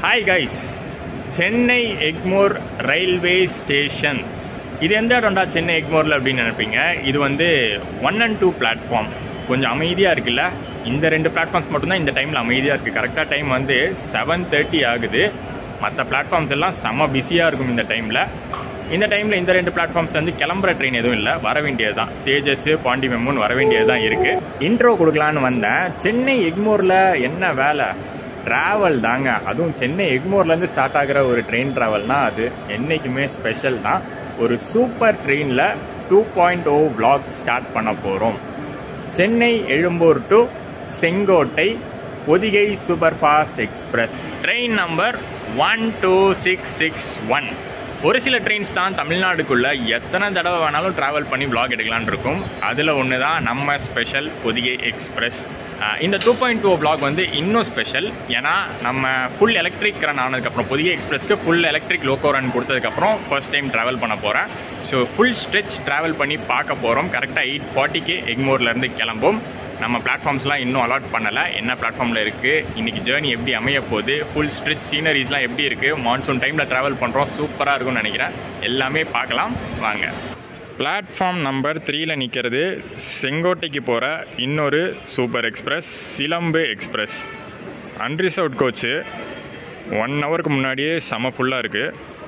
Hi guys Chennai Egmore railway station இது எந்த இடம்டா சென்னை எக்மோரில் அப்படின்னு நினைப்பீங்க இது வந்து ஒன் அண்ட் டூ பிளாட்ஃபார்ம் கொஞ்சம் அமைதியாக இருக்குல்ல இந்த ரெண்டு பிளாட்ஃபார்ம்ஸ் மட்டும்தான் இந்த டைமில் அமைதியாக இருக்குது கரெக்டாக டைம் வந்து செவன் தேர்ட்டி ஆகுது மற்ற பிளாட்ஃபார்ம்ஸ் எல்லாம் செம்ம பிஸியாக இருக்கும் இந்த டைமில் இந்த டைமில் இந்த ரெண்டு பிளாட்ஃபார்ம்ஸ் வந்து கிளம்புற ட்ரெயின் எதுவும் இல்லை வர வேண்டியது தான் தேஜஸ் பாண்டி மெம்முன்னு வர வேண்டியது தான் இருக்குது இன்ட்ரோ கொடுக்கலான்னு வந்தேன் சென்னை எக்மோரில் என்ன வேலை ட்ராவல் தாங்க அதுவும் சென்னை எக்மோர்லேருந்து ஸ்டார்ட் ஆகிற ஒரு ட்ரெயின் ட்ராவல்னா அது என்றைக்குமே ஸ்பெஷல் தான் ஒரு சூப்பர் ட்ரெயினில் two point O vlog start பண்ண போகிறோம் Chennai Egmore to Sengottai Podhigai super fast express train number one two six six one ஒரு சில ட்ரெயின்ஸ் தான் தமிழ்நாடுக்குள்ளே எத்தனை தடவை வேணாலும் ட்ராவல் பண்ணி vlog எடுக்கலாம்னு இருக்கும் அதில் ஒன்று தான் நம்ம ஸ்பெஷல் பொதிகை எக்ஸ்பிரஸ் அஹ் இந்த டூ பாயிண்ட் டூ vlog வந்து இன்னும் ஸ்பெஷல் ஏன்னா நம்ம ஃபுல் எலக்ட்ரிக் ரன் ஆனதுக்கப்புறம் பொதிகை எக்ஸ்பிரஸ்க்கு ஃபுல் எலக்ட்ரிக் லோக்கோ ரன் கொடுத்ததுக்கப்புறம் ஃபர்ஸ்ட் டைம் ட்ராவல் பண்ண போகிறேன் ஸோ ஃபுல் ஸ்ட்ரெச் ட்ராவல் பண்ணி பார்க்க போகிறோம் கரெக்டாக எயிட் ஃபார்ட்டிக்கு எக்மோர்லேருந்து கிளம்பும் நம்ம பிளாட்ஃபார்ம்ஸ்லாம் இன்னும் அலாட் பண்ணலை என்ன பிளாட்ஃபார்மில் இருக்குது இன்றைக்கி ஜேர்னி எப்படி அமைய போகுது ஃபுல் ஸ்ட்ரிச் சீனரிஸ்லாம் எப்படி இருக்குது மான்சூன் டைமில் ட்ராவல் பண்ணுறோம் சூப்பராக இருக்கும்னு நினைக்கிறேன் எல்லாமே பார்க்கலாம் வாங்க பிளாட்ஃபார்ம் நம்பர் த்ரீல நிற்கிறது செங்கோட்டைக்கு போகிற இன்னொரு super express Silambu express unreserved coach one ஹவருக்கு முன்னாடியே செம ஃபுல்லாக இருக்குது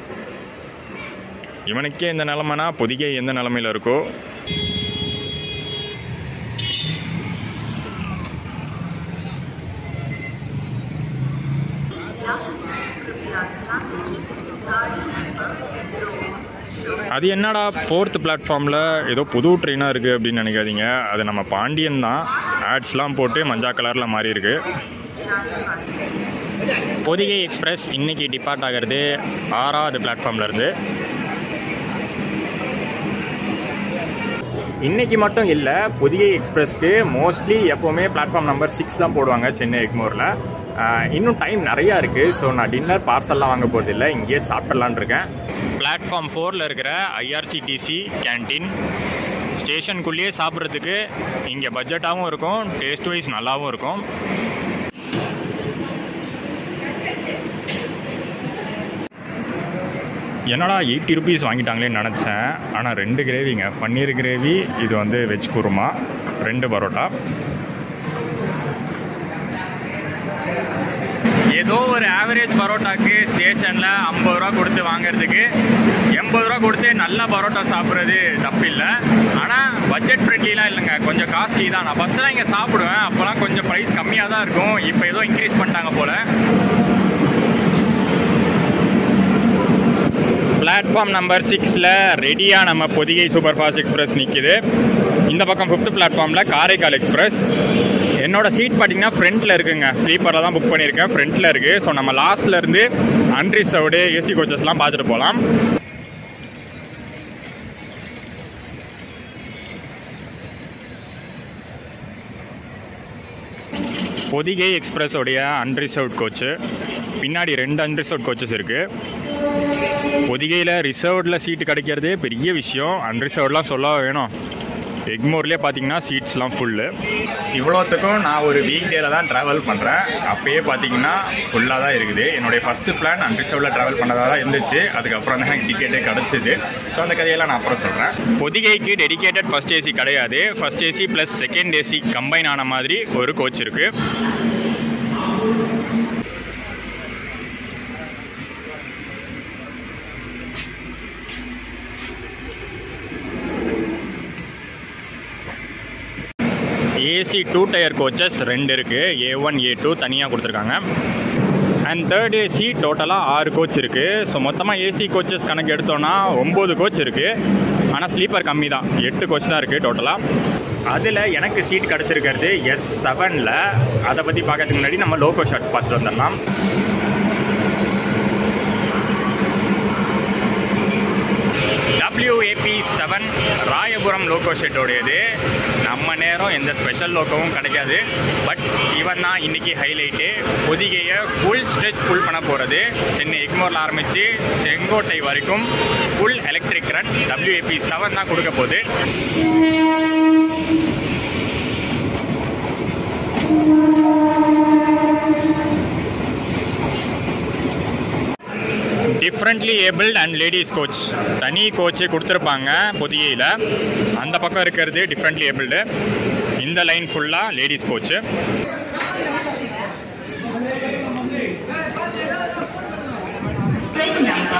இவனுக்கே இந்த நிலமைனா பொதிகை எந்த நிலமையில் இருக்கோ அது என்னடா ஃபோர்த் பிளாட்ஃபார்மில் ஏதோ புது ட்ரெயினாக இருக்குது அப்படின்னு நினைக்காதீங்க அது நம்ம பாண்டியன் தான் ஆட்ஸ்லாம் போட்டு மஞ்சா கலரில் மாறி இருக்கு பொதிகை எக்ஸ்பிரஸ் இன்னைக்கு டிபார்ட் ஆகிறது ஆறாவது பிளாட்ஃபார்ம்ல இருந்து இன்னைக்கு மட்டும் இல்லை பொதிகை எக்ஸ்பிரஸ்க்கு மோஸ்ட்லி எப்போவுமே பிளாட்ஃபார்ம் நம்பர் சிக்ஸ் தான் போடுவாங்க சென்னை எக்மோரில் இன்னும் டைம் நிறையா இருக்குது ஸோ நான் டின்னர் பார்சல்லாம் வாங்க போகிறது இல்லை இங்கேயே சாப்பிடலான் இருக்கேன் பிளாட்ஃபார்ம் ஃபோரில் இருக்கிற ஐஆர்சிடிசி கேன்டீன் ஸ்டேஷனுக்குள்ளேயே சாப்பிட்றதுக்கு இங்கே பட்ஜெட்டாகவும் இருக்கும் டேஸ்ட் வைஸ் நல்லாவும் இருக்கும் என்னடா எயிட்டி ருபீஸ் வாங்கிட்டாங்களேன்னு நினச்சேன் ஆனால் ரெண்டு கிரேவிங்க பன்னீர் கிரேவி இது வந்து வெஜ் குருமா ரெண்டு பரோட்டா ஏதோ ஒரு ஆவரேஜ் பரோட்டாக்கு ஸ்டேஷனில் ஐம்பது ரூபா கொடுத்து வாங்குறதுக்கு எண்பது ரூபா கொடுத்து நல்ல பரோட்டா சாப்பிட்றது தப்பில்லை ஆனால் பட்ஜெட் ஃப்ரெண்ட்லிலாம் இல்லைங்க கொஞ்சம் காஸ்ட்லி தான் நான் ஃபஸ்ட்டு தான் இங்கே சாப்பிடுவேன் அப்போலாம் கொஞ்சம் ப்ரைஸ் கம்மியாக தான் இருக்கும் இப்போ ஏதோ இன்க்ரீஸ் பண்ணிட்டாங்க போல் பிளாட்ஃபார்ம் நம்பர் சிக்ஸில் ரெடியாக நம்ம பொதிகை சூப்பர் ஃபாஸ்ட் எக்ஸ்பிரஸ் நிற்கிது இந்த பக்கம் ஃபிஃப்த் பிளாட்ஃபார்மில் காரைக்கால் எக்ஸ்பிரஸ் என்னோட சீட் பார்த்தீங்கன்னா ஃப்ரண்ட்டில் இருக்குங்க ஸ்லீப்பரில் தான் புக் பண்ணியிருக்கேன் ஃப்ரண்ட்டில் இருக்குது ஸோ நம்ம லாஸ்ட்ல இருந்து அன்ரிசர்வ்டு ஏசி கோச்சஸ்லாம் பார்த்துட்டு போகலாம் பொதிகை எக்ஸ்பிரஸோடைய அன்ரிசர்வ்ட் கோச்சு பின்னாடி ரெண்டு அன்ரிசர்வ்ட் கோச்சஸ் இருக்குது பொதிகையில் ரிசர்வ்டில் சீட்டு கிடைக்கிறதே பெரிய விஷயம் அன்ரிசர்வ்ட்லாம் சொல்ல வேணும் எக்மோர்லேயே பார்த்தீங்கன்னா சீட்ஸ்லாம் ஃபுல்லு இவ்வளோத்துக்கும் நான் ஒரு வீக் டேல தான் ட்ராவல் பண்ணுறேன் அப்பயே பார்த்தீங்கன்னா ஃபுல்லாக தான் இருக்குது என்னுடைய ஃபஸ்ட்டு பிளான் அன்ரிசர்வ்டில் ட்ராவல் பண்ணதாக தான் இருந்துச்சு அதுக்கப்புறம் தான் எனக்கு டிக்கெட்டே கிடச்சிது ஸோ அந்த கதையெல்லாம் நான் அப்புறம் சொல்கிறேன் பொதிகைக்கு டெடிகேட்டட் ஃபஸ்ட் ஏசி கிடையாது first AC plus second AC combine ஆன மாதிரி ஒரு கோச் இருக்குது ஏசி டூ டயர் கோச்சஸ் ரெண்டு இருக்குது ஏ ஒன் ஏ டூ தனியாக கொடுத்துருக்காங்க அண்ட் தேர்ட் ஏசி டோட்டலாக ஆறு கோச் இருக்குது ஸோ மொத்தமாக ஏசி கோச்சஸ் கணக்கு எடுத்தோன்னா ஒம்பது கோச் இருக்குது ஆனால் ஸ்லீப்பர் கம்மி தான் எட்டு கோச் தான் இருக்குது டோட்டலாக அதில் எனக்கு சீட் கிடச்சிருக்கிறது எஸ் செவனில் அதை பற்றி பார்க்கறதுக்கு முன்னாடி நம்ம லோகோ ஷாட்ஸ் பார்த்துட்டு வந்துடலாம் டபிள்யூஏபி செவன் ராயபுரம் லோகோ ஷெட்டோடையது நம்ம நேரம் எந்த ஸ்பெஷல் லோகோவும் கிடைக்காது பட் இவன் தான் இன்னைக்கு ஹைலைட்டு பொதிகையை ஃபுல் ஸ்ட்ரெச் ஃபுல் பண்ண போகிறது சென்னை எக்மோரில் ஆரம்பித்து செங்கோட்டை வரைக்கும் full electric run WAP seven தான் கொடுக்க போகுது differently abled and ladies coach தனி கோச்சு கொடுத்துருப்பாங்க பொதிகையில் அந்த பக்கம் இருக்கிறது டிஃப்ரெண்ட்லி ஏபிள்டு இந்த லைன் ஃபுல்லாக ladies coach Train number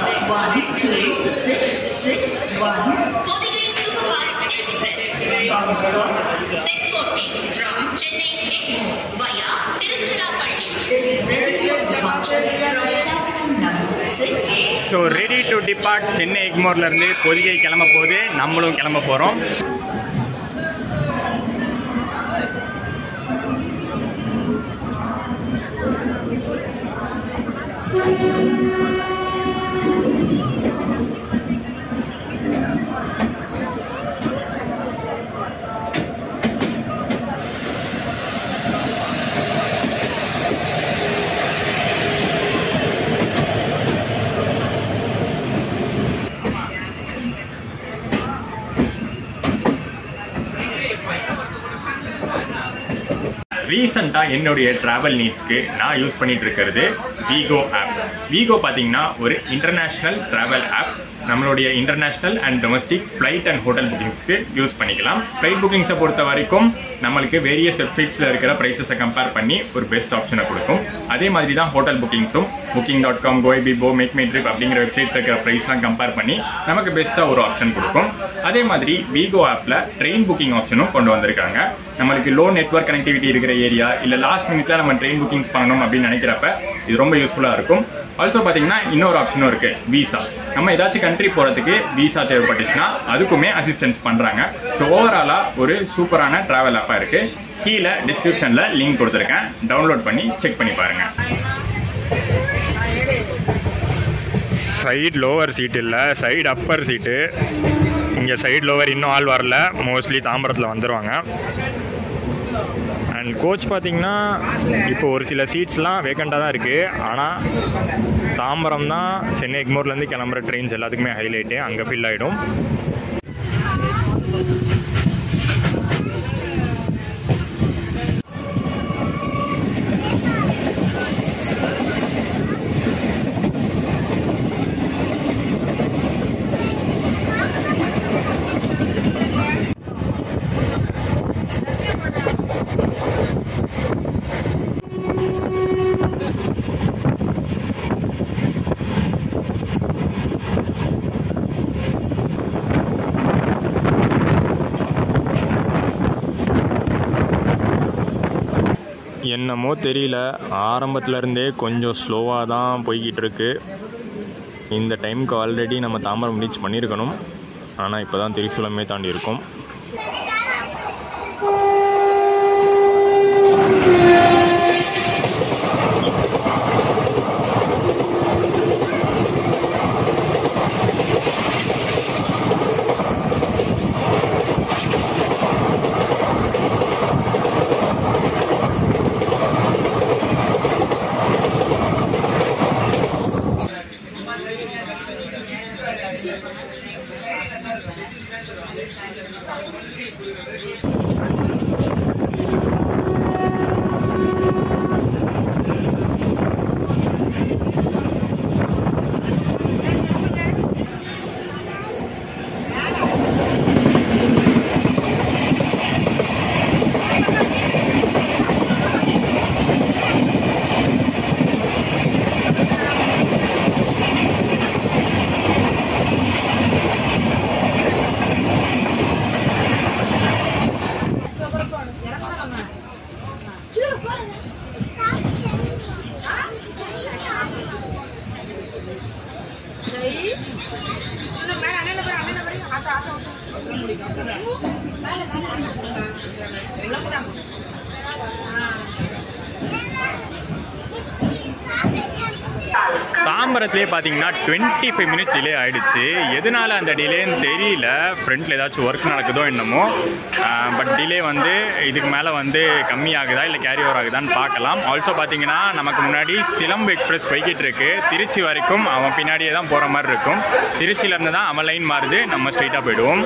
12661. Podigai Superfast Express. Bound for Sekkote from Chennai Egmore via Tiruchirappalli is ready for departure from platform number 6. So ready to depart Chennai எக்மோர்லேருந்து பொதிகை கிளம்ப போகுது நம்மளும் கிளம்ப போகிறோம் ரீசெண்டாக என்னுடைய ட்ராவல் நீட்ஸ்க்கு நான் யூஸ் பண்ணிட்டு இருக்கிறது வீகோ ஆப் வீகோ பார்த்தீங்கன்னா ஒரு இன்டர்நேஷ்னல் ட்ராவல் ஆப் நம்மளுடைய international and domestic flight and hotel புக்கிங்ஸ்க்கு யூஸ் பண்ணிக்கலாம் ஃப்ளைட் புக்கிங்ஸை பொறுத்த வரைக்கும் நம்மளுக்கு வேரியஸ் வெப்சைட்ஸில் இருக்கிற ப்ரைஸஸை கம்பேர் பண்ணி ஒரு பெஸ்ட் ஆப்ஷனை கொடுக்கும் அதே மாதிரி தான் ஹோட்டல் புக்கிங்ஸும் booking dot com Goibibo make my trip அப்படிங்கிற வெப்சைட்ஸ் இருக்கிற ப்ரைஸ்லாம் கம்பேர் பண்ணி நமக்கு பெஸ்ட்டாக ஒரு ஆப்ஷன் கொடுக்கும் அதே மாதிரி வீகோ ஆப்பில் ட்ரெயின் புக்கிங் ஆப்ஷனும் கொண்டு வந்திருக்காங்க நம்மளுக்கு லோ நெட்வொர்க் கனெக்டிவிட்டி இருக்கிற ஏரியா இல்லை லாஸ்ட் மினிட்ல நம்ம ட்ரெயின் புக்கிங்ஸ் பண்ணணும் அப்படின்னு நினைக்கிறப்ப இது ரொம்ப யூஸ்ஃபுல்லாக இருக்கும் ஆல்சோ பார்த்தீங்கன்னா இன்னொரு ஆப்ஷனும் இருக்கு விசா நம்ம ஏதாச்சும் கண்ட்ரி போகிறதுக்கு விசா தேவைப்பட்டுச்சுன்னா அதுக்குமே அசிஸ்டன்ஸ் பண்ணுறாங்க ஸோ ஓவராலாக ஒரு சூப்பரான ட்ராவல் ஆப்பாக இருக்கு கீழே டிஸ்கிரிப்ஷனில் லிங்க் கொடுத்துருக்கேன் டவுன்லோட் பண்ணி செக் பண்ணி பாருங்க சைடு லோவர் சீட் இல்லை சைடு அப்பர் சீட்டு இங்கே சைடு லோவர் இன்னும் ஆள் வரல மோஸ்ட்லி தாம்பரத்தில் வந்துடுவாங்க அண்ட் கோச் பார்த்தீங்கன்னா இப்போ ஒரு சில சீட்ஸ்லாம் வேக்கண்ட்டாக தான் இருக்குது ஆனால் தாம்பரம் தான் சென்னை எக்மோர்லேருந்து கிளம்புற ட்ரெயின்ஸ் எல்லாத்துக்குமே ஹைலைட்டு அங்கே ஃபில் ஆகிடும் என்னமோ தெரியல ஆரம்பத்துல இருந்தே கொஞ்சம் ஸ்லோவாக தான் போய்கிட்டு இருக்கு இந்த டைமுக்கு ஆல்ரெடி நம்ம தாம்பரம் ரீச் பண்ணியிருக்கணும் ஆனால் இப்போ தான் திரிசூலமே தாண்டி இருக்கோம் தாம்பரத்திலே பார்த்தீங்கன்னா டுவெண்ட்டி ஃபைவ் மினிட்ஸ் டிலே ஆயிடுச்சு எதனால அந்த டிலேன்னு தெரியல ஃப்ரண்ட்டில் ஏதாச்சும் ஒர்க் நடக்குதோ என்னமோ பட் டிலே வந்து இதுக்கு மேலே வந்து கம்மியாகுதா இல்லை கேரி ஓவர் ஆகுதான்னு பார்க்கலாம் ஆல்சோ பார்த்தீங்கன்னா நமக்கு முன்னாடி சிலம்பு எக்ஸ்பிரஸ் போய்கிட்டு இருக்கு திருச்சி வரைக்கும் அவன் பின்னாடியே தான் போகிற மாதிரி இருக்கும் திருச்சியிலேருந்து தான் அவன் லைன் மாறுது நம்ம ஸ்ட்ரெயிட்டாக போயிடுவோம்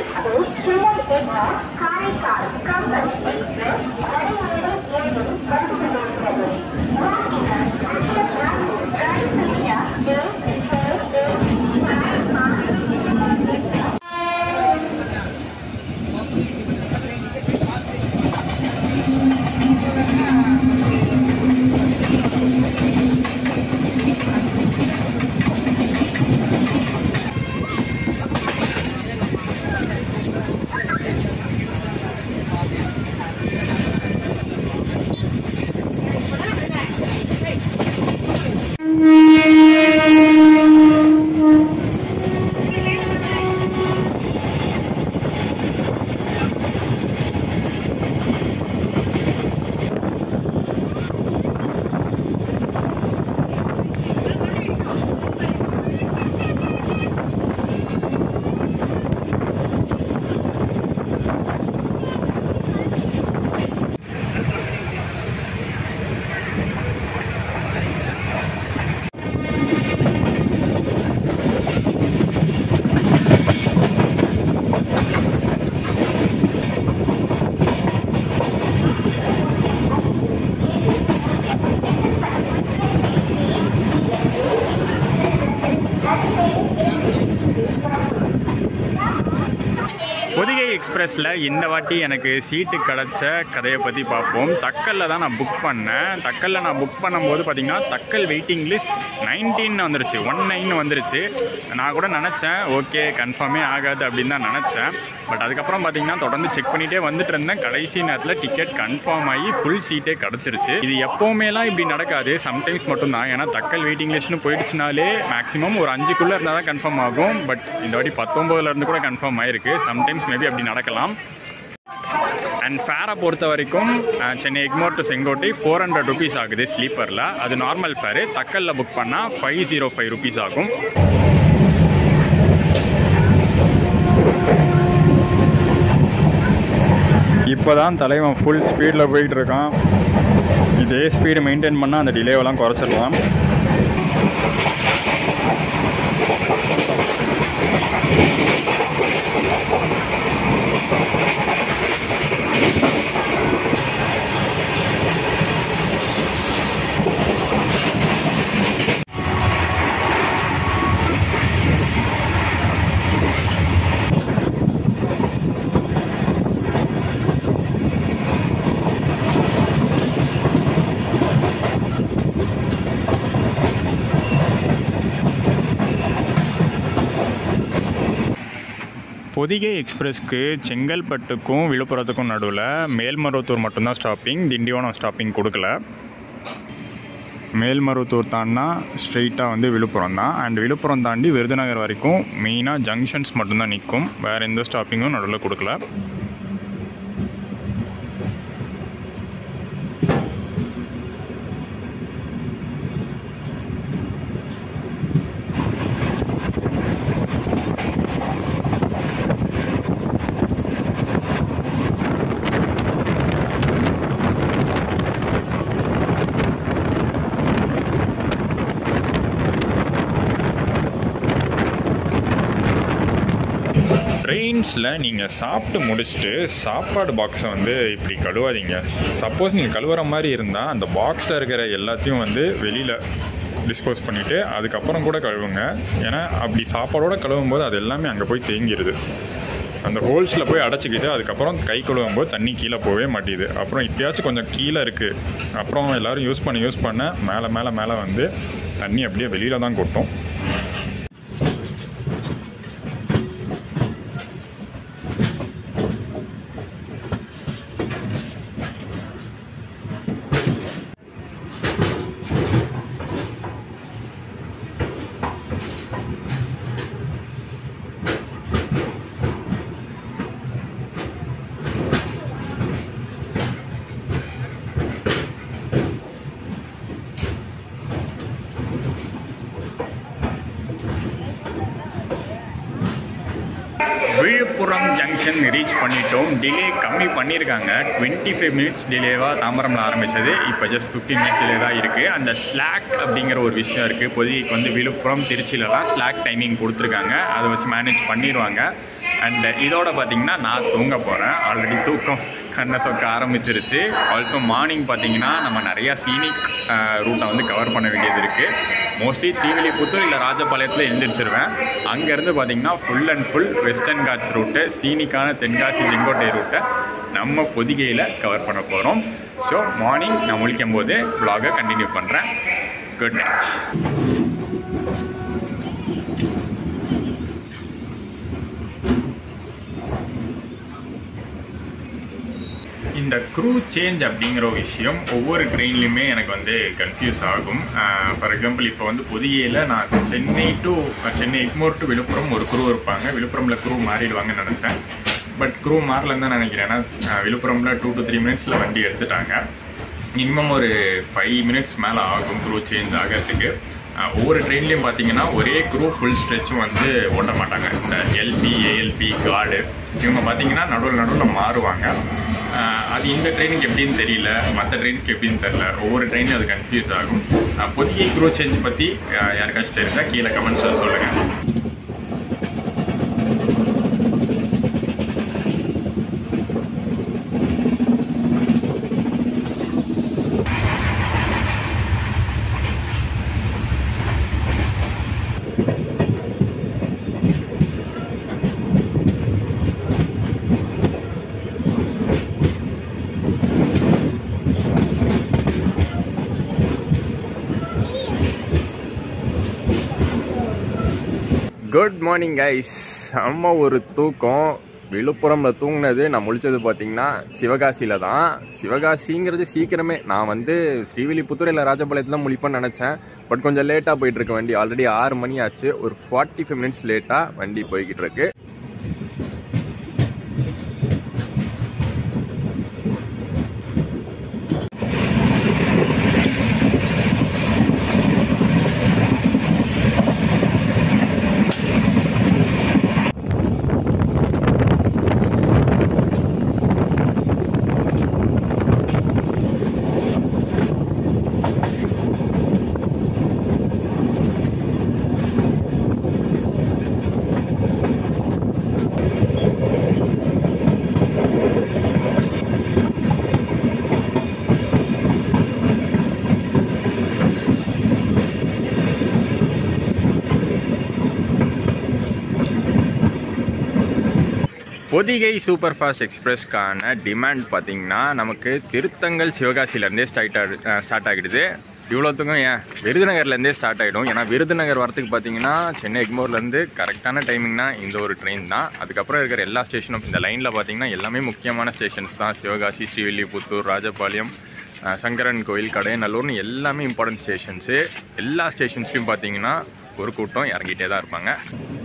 காரைக்கால் எக்ஸ்பிரஸில் இந்த வாட்டி எனக்கு சீட்டு கிடச்ச கதையை பற்றி பார்ப்போம் தக்கல்ல தான் நான் புக் பண்ணேன் தக்கல்ல நான் புக் பண்ணும்போது பார்த்தீங்கன்னா தக்கல் வெயிட்டிங் லிஸ்ட் நைன்டீன் வந்துருச்சு ஒன் நைன் வந்துருச்சு நான் கூட நினச்சேன் ஓகே கன்ஃபார்மே ஆகாது அப்படின்னு தான் நினச்சேன் பட் அதுக்கப்புறம் பார்த்தீங்கன்னா தொடர்ந்து செக் பண்ணிகிட்டே வந்துட்டு இருந்தேன் கடைசி நேரத்தில் டிக்கெட் கன்ஃபார்ம் ஆகி ஃபுல் சீட்டே கிடச்சிருச்சு இது எப்போவுமேலாம் இப்படி நடக்காது சம்டைம்ஸ் மட்டும்தான் ஏன்னா தக்கல் வெயிட்டிங் லிஸ்ட்னு போயிடுச்சுனாலே மேக்ஸிமம் ஒரு அஞ்சுக்குள்ளே இருந்தால் தான் கன்ஃபார்ம் ஆகும் பட் இந்த வாட்டி பத்தொம்போதுல இருந்து கூட கன்ஃபார்ம் ஆயிருக்கு சம்டைம்ஸ் மேபி அப்படி நடக்கலாம் அண்ட் ஃபேரை பொறுத்த வரைக்கும் ah, Chennai Egmore to Sengottai four hundred rupees ஆகுது ஸ்லீப்பரில் அது நார்மல் ஃபேரு தக்கலில் புக் பண்ணால் ஃபைவ் ஜீரோ ஃபைவ் ருபீஸ் ஆகும் இப்போ தான் தலைவன் ஃபுல் ஸ்பீடில் போயிட்டு இருக்கான் இதே ஸ்பீடு மெயின்டைன் பண்ணால் அந்த டிலேவெல்லாம் குறைச்சிடலாம் பொதிகை எக்ஸ்பிரஸ்க்கு செங்கல்பட்டுக்கும் விழுப்புரத்துக்கும் நடுவில் மேல்மருவத்தூர் மட்டும்தான் ஸ்டாப்பிங் திண்டிவனம் ஸ்டாப்பிங் கொடுக்கல மேல்மருவத்தூர் தாண்டினா ஸ்ட்ரெயிட்டாக வந்து விழுப்புரம் தான் அண்ட் விழுப்புரம் தாண்டி விருதுநகர் வரைக்கும் மெயினாக ஜங்ஷன்ஸ் மட்டும்தான் நிற்கும் வேறு எந்த ஸ்டாப்பிங்கும் நடுவில் கொடுக்கல ட்ரெயின்ஸில் நீங்கள் சாப்பிட்டு முடிச்சுட்டு சாப்பாடு பாக்ஸை வந்து இப்படி கழுவாதீங்க சப்போஸ் நீங்கள் கழுவுற மாதிரி இருந்தால் அந்த பாக்ஸில் இருக்கிற எல்லாத்தையும் வந்து வெளியில் டிஸ்போஸ் பண்ணிவிட்டு அதுக்கப்புறம் கூட கழுவுங்க ஏன்னா அப்படி சாப்பாடோட கழுவும் போது அது எல்லாமே அங்கே போய் தேங்கிடுது அந்த ஹோல்ஸில் போய் அடைச்சிக்கிட்டு அதுக்கப்புறம் கை கழுவும் போது தண்ணி கீழே போகவே மாட்டேது அப்புறம் இப்பயாச்சும் கொஞ்சம் கீழே இருக்குது அப்புறம் எல்லோரும் யூஸ் பண்ண யூஸ் பண்ண மேலே மேலே மேலே வந்து தண்ணி அப்படியே வெளியில் தான் கொட்டும் விழுப்புரம் ஜங்ஷன் ரீச் பண்ணிட்டோம் டிலே கம்மி பண்ணியிருக்காங்க டுவெண்ட்டி ஃபைவ் மினிட்ஸ் டிலேவாக தாம்பரமில் ஆரம்பித்தது இப்போ ஜஸ்ட் ஃபிஃப்டீன் மினிட்ஸ் டிலே தான் இருக்குது அந்த ஸ்லாக் அப்படிங்கிற ஒரு விஷயம் இருக்குது பொதுவைக்கு வந்து விழுப்புரம் திருச்சியிலலாம் ஸ்லாக் டைமிங் கொடுத்துருக்காங்க அதை வச்சு மேனேஜ் பண்ணிடுவாங்க அண்ட் இதோட பார்த்தீங்கன்னா நான் தூங்க போகிறேன் ஆல்ரெடி தூக்கம் கண்ணை சொக்க ஆரம்பிச்சிருச்சு ஆல்சோ மார்னிங் பார்த்தீங்கன்னா நம்ம நிறையா சீனிக் ரூட்டை வந்து கவர் பண்ண வேண்டியது இருக்குது மோஸ்ட்லி ஸ்ரீவில்லிபுத்தூர் இல்லை ராஜபாளையத்தில் எழுந்திரிச்சிருவேன் அங்கேருந்து பார்த்தீங்கன்னா full and full western ghats route சீனிக்கான தென்காசி செங்கோட்டை ரூட்டை நம்ம பொதிகையில் கவர் பண்ண போகிறோம் ஸோ மார்னிங் நான் முழிக்கும் போது vlog-அ கண்டினியூ பண்ணுறேன் குட் நைட் இந்த க்ரூ சேஞ்ச் அப்படிங்கிற ஒரு விஷயம் ஒவ்வொரு ட்ரெயின்லையுமே எனக்கு வந்து கன்ஃபியூஸ் ஆகும் ஃபார் எக்ஸாம்பிள் இப்போ வந்து பொதிகையில் நான் சென்னை டு சென்னை எக்மோர் டு விழுப்புரம் ஒரு க்ரூ இருப்பாங்க விழுப்புரமில் க்ரூ மாறிடுவாங்கன்னு நினச்சேன் பட் க்ரூ மாறலன்னு தான் நினைக்கிறேன் ஏன்னா அஹ், விழுப்புரமில் டூ டு த்ரீ மினிட்ஸில் வண்டி எடுத்துட்டாங்க மினிமம் ஒரு ஃபைவ் மினிட்ஸ் மேலே ஆகும் க்ரூ சேஞ்ச் ஆகிறதுக்கு அஹ், ஒவ்வொரு ட்ரெயின்லேயும் பார்த்தீங்கன்னா ஒரே க்ரூ ஃபுல் ஸ்ட்ரெச்சும் வந்து ஓட்ட மாட்டாங்க இந்த எல்பி ஏஎல்பி கார்டு இவங்க பார்த்தீங்கன்னா நடுவில் நடுவில் மாறுவாங்க அஹ், அது இந்த ட்ரெயினுக்கு எப்படின்னு தெரியல மற்ற ட்ரெயின்ஸ்க்கு எப்படின்னு தெரியல ஒவ்வொரு ட்ரெயினும் அது கன்ஃபியூஸ் ஆகும் அஹ், பொதிகை க்ரூ சேஞ்ச் பற்றி யாருக்காச்சும் தெரிஞ்சால் கீழே கமெண்ட்ஸில் சொல்லுங்கள் குட் மார்னிங் கைஸ் செம்ம ஒரு தூக்கம் விழுப்புரம்ல தூங்கினது நான் முழிச்சது பார்த்தீங்கன்னா சிவகாசியில தான் சிவகாசிங்கிறது சீக்கிரமே நான் வந்து ஸ்ரீவில்லிபுத்தூர் இல்லை ராஜபாளையத்தில் தான் முழிப்பேன்னு நினச்சேன் பட் கொஞ்சம் லேட்டாக போயிட்டு இருக்க வண்டி ஆல்ரெடி ஆறு மணி ஆச்சு ஒரு ஃபார்ட்டி ஃபைவ் மினிட்ஸ் லேட்டாக வண்டி போய்கிட்டு இருக்கு பொதிகை சூப்பர் ஃபாஸ்ட் எக்ஸ்பிரஸ்க்கான டிமாண்ட் பார்த்தீங்கன்னா நமக்கு திருத்தங்கல் சிவகாசியிலேருந்தே ஸ்டார்ட் ஆகி ஸ்டார்ட் ஆகிடுது இவ்வளோத்துக்கும் ஏன் விருதுநகர்லேருந்தே ஸ்டார்ட் ஆகிடும் ஏன்னா விருதுநகர் வரத்துக்கு பார்த்தீங்கன்னா சென்னை எக்மோர்லேருந்து கரெக்டான டைமிங்னா இந்த ஒரு ட்ரெயின் தான் அதுக்கப்புறம் இருக்கிற எல்லா ஸ்டேஷனும் இந்த லைனில் பார்த்தீங்கன்னா எல்லாமே முக்கியமான ஸ்டேஷன்ஸ் தான் சிவகாசி ஸ்ரீவில்லிபுத்தூர் ராஜபாளையம் அஹ், சங்கரன் கோயில் கடையநல்லூர்னு எல்லாமே இம்பார்ட்டன்ட் ஸ்டேஷன்ஸு எல்லா ஸ்டேஷன்ஸ்லையும் பார்த்தீங்கன்னா ஒரு கூட்டம் இறங்கிட்டே தான் இருப்பாங்க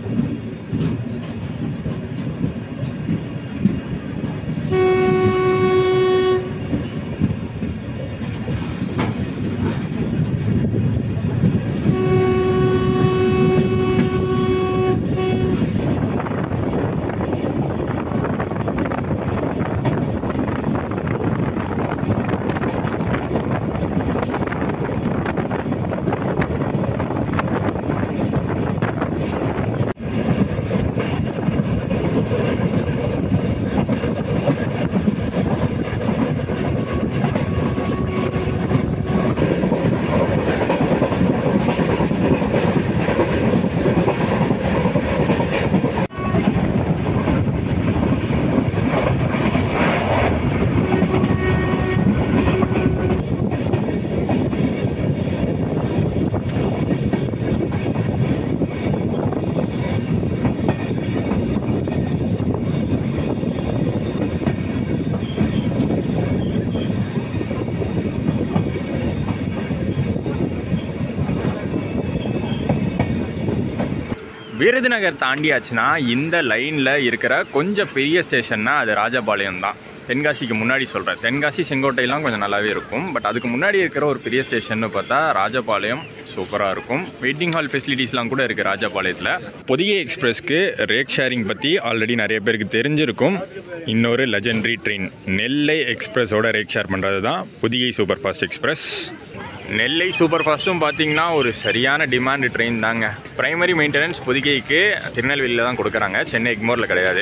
விருதுநகர் தாண்டியாச்சுன்னா இந்த லைனில் இருக்கிற கொஞ்சம் பெரிய ஸ்டேஷன்னா அது ராஜபாளையம் தான் தென்காசிக்கு முன்னாடி சொல்கிறேன் தென்காசி செங்கோட்டையெல்லாம் கொஞ்சம் நல்லாவே இருக்கும் பட் அதுக்கு முன்னாடி இருக்கிற ஒரு பெரிய ஸ்டேஷன்னு பார்த்தா ராஜபாளையம் சூப்பராக இருக்கும் வெயிட்டிங் ஹால் ஃபெசிலிட்டிஸ்லாம் கூட இருக்குது ராஜபாளையத்தில் பொதிகை எக்ஸ்பிரஸ்க்கு ரேக் ஷேரிங் பற்றி ஆல்ரெடி நிறைய பேருக்கு தெரிஞ்சிருக்கும் இன்னொரு லெஜெண்டரி ட்ரெயின் நெல்லை எக்ஸ்பிரஸோட ரேக் ஷேர் பண்ணுறது தான் Podhigai super fast express Nellai super ஃபாஸ்ட்டும் பார்த்தீங்கன்னா ஒரு சரியான டிமாண்ட் ட்ரெயின் தாங்க பிரைமரி மெயின்டெனன்ஸ் பொதிகைக்கு திருநெல்வேலியில் தான் கொடுக்குறாங்க சென்னை எக்மோரில் கிடையாது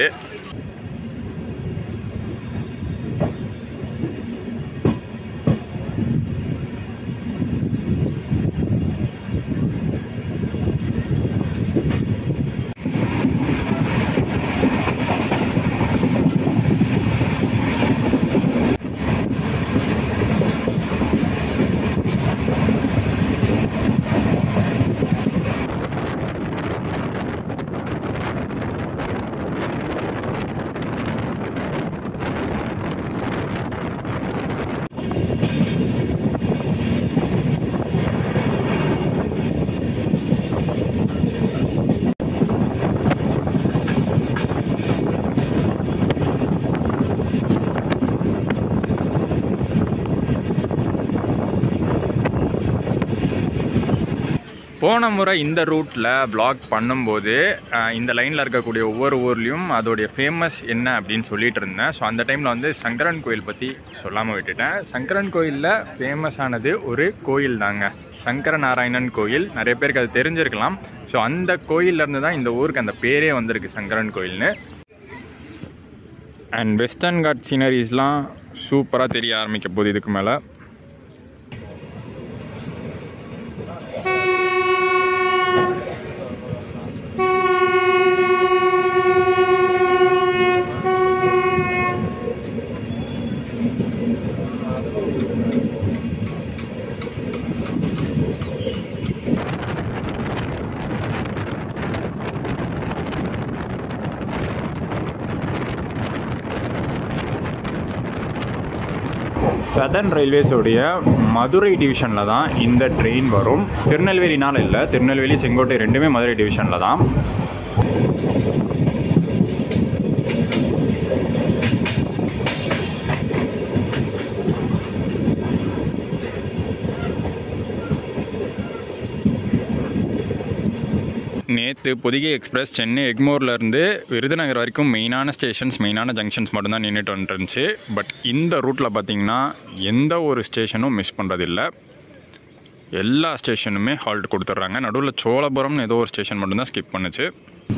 போன முறை இந்த ரூட்டில் பிளாக் பண்ணும்போது அஹ், இந்த லைனில் இருக்கக்கூடிய ஒவ்வொரு ஊர்லேயும் அதோடைய ஃபேமஸ் என்ன அப்படின்னு சொல்லிட்டு இருந்தேன் ஸோ அந்த டைமில் வந்து சங்கரன் கோயில் பற்றி சொல்லாமல் விட்டுட்டேன் சங்கரன் கோயிலில் ஃபேமஸ் ஆனது ஒரு கோயில் தாங்க சங்கர நாராயணன் கோயில் நிறைய பேருக்கு அது தெரிஞ்சிருக்கலாம் ஸோ அந்த கோயில்லேருந்து தான் இந்த ஊருக்கு அந்த பேரே வந்திருக்கு சங்கரன் கோயில்னு அண்ட் வெஸ்டர்ன் காட் சீனரிஸ்லாம் சூப்பராக தெரிய ஆரம்பிக்க போகுது இதுக்கு மேலே சதர்ன் ரயில்வேஸோடைய மதுரை டிவிஷனில் தான் இந்த ட்ரெயின் வரும் திருநெல்வேலினால இல்லை திருநெல்வேலி செங்கோட்டை ரெண்டுமே மதுரை டிவிஷனில் தான் நேற்று பொதிகை எக்ஸ்பிரஸ் சென்னை எக்மோர்லேருந்து விருதுநகர் வரைக்கும் மெயினான ஸ்டேஷன்ஸ் மெயினான ஜங்ஷன்ஸ் மட்டும்தான் நின்றுட்டு வந்துருந்துச்சு பட் இந்த ரூட்டில் பார்த்தீங்கன்னா எந்த ஒரு ஸ்டேஷனும் மிஸ் பண்ணுறதில்ல எல்லா ஸ்டேஷனுமே ஹால்ட் கொடுத்துட்றாங்க நடுவில் சோழபுரம்னு ஏதோ ஒரு ஸ்டேஷன் மட்டும்தான் ஸ்கிப் பண்ணுச்சு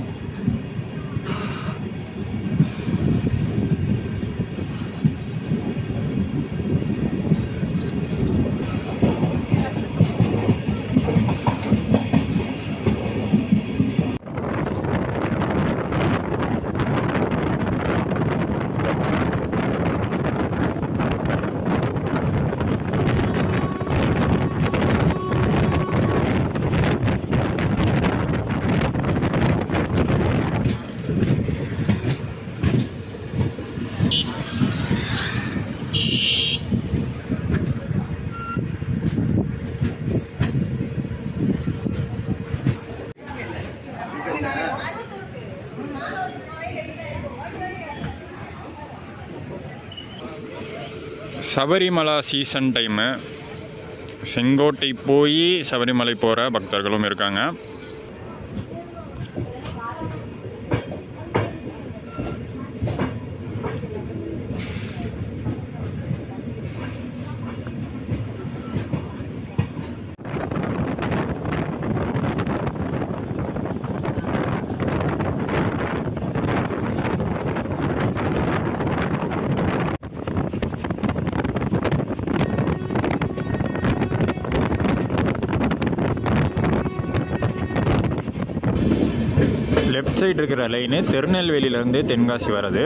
சபரிமலா சீசன் டைமு செங்கோட்டை போய் சபரிமலை போகிற பக்தர்களும் இருக்காங்க லெஃப்ட் சைடு இருக்கிற லைனு திருநெல்வேலியிலேருந்து தென்காசி வர்றது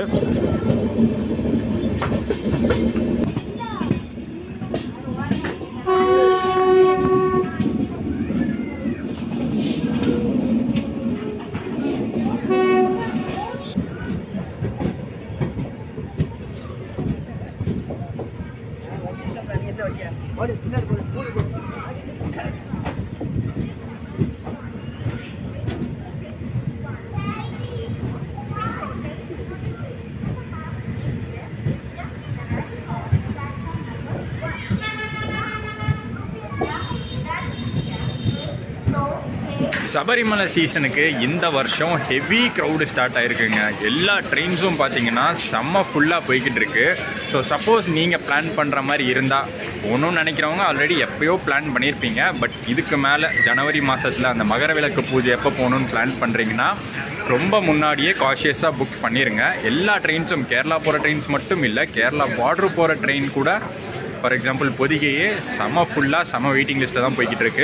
சபரிமலை சீசனுக்கு இந்த வருஷம் ஹெவி க்ரௌடு ஸ்டார்ட் ஆயிருக்குங்க எல்லா ட்ரெயின்ஸும் பார்த்தீங்கன்னா செம்ம ஃபுல்லாக போய்கிட்டு இருக்கு ஸோ சப்போஸ் நீங்கள் பிளான் பண்ணுற மாதிரி இருந்தால் ஒன்றும் நினைக்கிறவங்க ஆல்ரெடி எப்பயோ பிளான் பண்ணியிருப்பீங்க பட் இதுக்கு மேலே ஜனவரி மாதத்தில் அந்த மகர விளக்கு பூஜை எப்போ போகணுன்னு பிளான் பண்ணுறீங்கன்னா ரொம்ப முன்னாடியே காஷியஸாக புக் பண்ணிடுங்க எல்லா ட்ரெயின்ஸும் கேரளா போகிற ட்ரெயின்ஸ் மட்டும் இல்லை கேரளா பார்டர் போகிற ட்ரெயின் கூட ஃபார் எக்ஸாம்பிள் பொதிகையே செம ஃபுல்லாக செம வெயிட்டிங் லிஸ்ட்டில் தான் போய்கிட்டு இருக்கு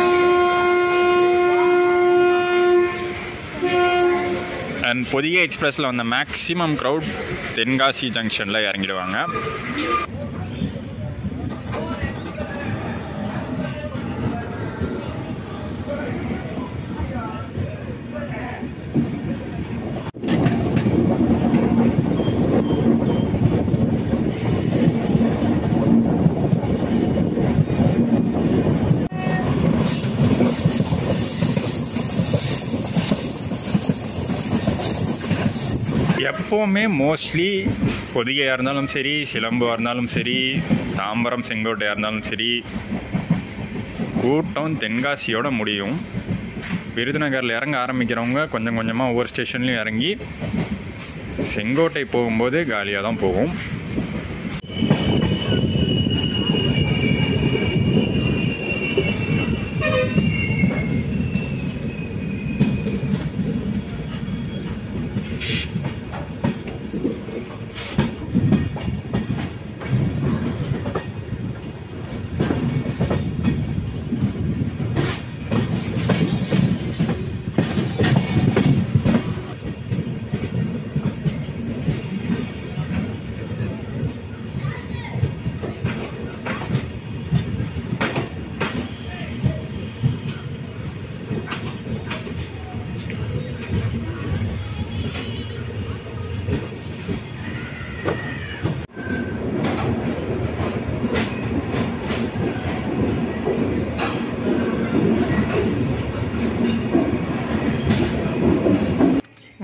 அண்ட் பொதிகை எக்ஸ்பிரஸில் வந்த மேக்ஸிமம் க்ரௌட் தென்காசி ஜங்ஷனில் இறங்கிடுவாங்க எப்போவுமே மோஸ்ட்லி பொதிகையாக இருந்தாலும் சரி சிலம்புவாக இருந்தாலும் சரி தாம்பரம் செங்கோட்டையாக இருந்தாலும் சரி கூட்டம் தென்காசியோட முடியும் விருதுநகரில் இறங்க ஆரம்பிக்கிறவங்க கொஞ்சம் கொஞ்சமாக ஒவ்வொரு ஸ்டேஷன்லையும் இறங்கி செங்கோட்டை போகும்போது காலியாக தான் போகும்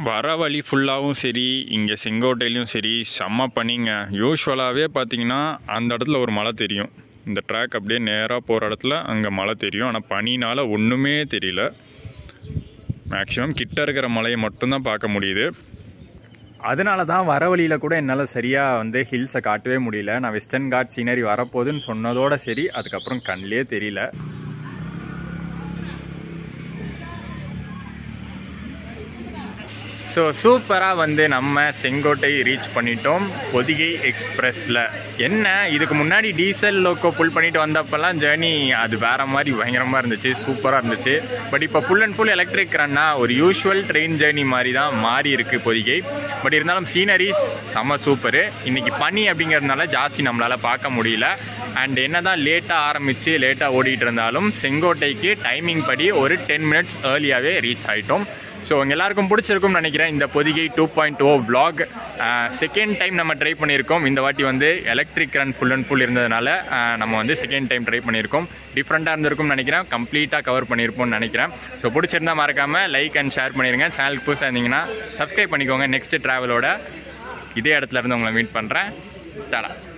வர வழி ஃபுல்லாகவும் சரி இங்கே செங்கோட்டையிலையும் சரி செம்ம பண்ணிங்க யூஸ்வலாகவே பார்த்தீங்கன்னா அந்த இடத்துல ஒரு மலை தெரியும் இந்த ட்ராக் அப்படியே நேராக போகிற இடத்துல அங்கே மலை தெரியும் ஆனால் பனினால் ஒன்றுமே தெரியல மேக்ஸிமம் கிட்ட இருக்கிற மலையை மட்டும்தான் பார்க்க முடியுது அதனால தான் வர வழியில் கூட என்னால் சரியாக வந்து ஹில்ஸை காட்டவே முடியல நான் வெஸ்டர்ன் காட் சீனரி வரப்போகுதுன்னு சொன்னதோட சரி அதுக்கப்புறம் கண்ணிலே தெரியல ஸோ சூப்பராக வந்து நம்ம செங்கோட்டை ரீச் பண்ணிட்டோம் பொதிகை எக்ஸ்பிரஸில் என்ன இதுக்கு முன்னாடி டீசல் லோக்கோ புல் பண்ணிட்டு வந்தப்பெல்லாம் ஜேர்னி அது வேற மாதிரி பயங்கரமாக இருந்துச்சு சூப்பராக இருந்துச்சு பட் இப்போ ஃபுல் அண்ட் ஃபுல் எலக்ட்ரிக் ரன்னா ஒரு யூஷுவல் ட்ரெயின் ஜேர்னி மாதிரி தான் மாறி இருக்கு பொதிகை பட் இருந்தாலும் சீனரிஸ் செம்ம சூப்பரு இன்னைக்கு பனி அப்படிங்கிறதுனால ஜாஸ்தி நம்மளால் பார்க்க முடியல அண்ட் என்ன தான் லேட்டாக ஆரம்பித்து லேட்டாக ஓடிட்டு இருந்தாலும் செங்கோட்டைக்கு டைமிங் படி ஒரு டென் மினிட்ஸ் ஏர்லியாகவே ரீச் ஆகிட்டோம் ஸோ உங்க எல்லாருக்கும் பிடிச்சிருக்கும்னு நினைக்கிறேன் இந்த Podhigai two point O vlog second time நம்ம ட்ரை பண்ணியிருக்கோம் இந்த வாட்டி வந்து electric run full and full இருந்ததுனால ஆஹ் நம்ம வந்து செகண்ட் டைம் ட்ரை பண்ணியிருக்கோம் டிஃப்ரெண்ட்டாக இருந்திருக்கும்னு நினைக்கிறேன் கம்ப்ளீட்டாக கவர் பண்ணியிருப்போம்னு நினைக்கிறேன் ஸோ பிடிச்சிருந்தா மறக்காமல் லைக் அண்ட் ஷேர் பண்ணிடுங்க சேனலுக்கு புதுசாக இருந்தீங்கன்னா சப்ஸ்கிரைப் பண்ணிக்கோங்க நெக்ஸ்ட் ட்ராவலோட இதே இடத்துல இருந்து உங்களை மீட் பண்ணுறேன் தடா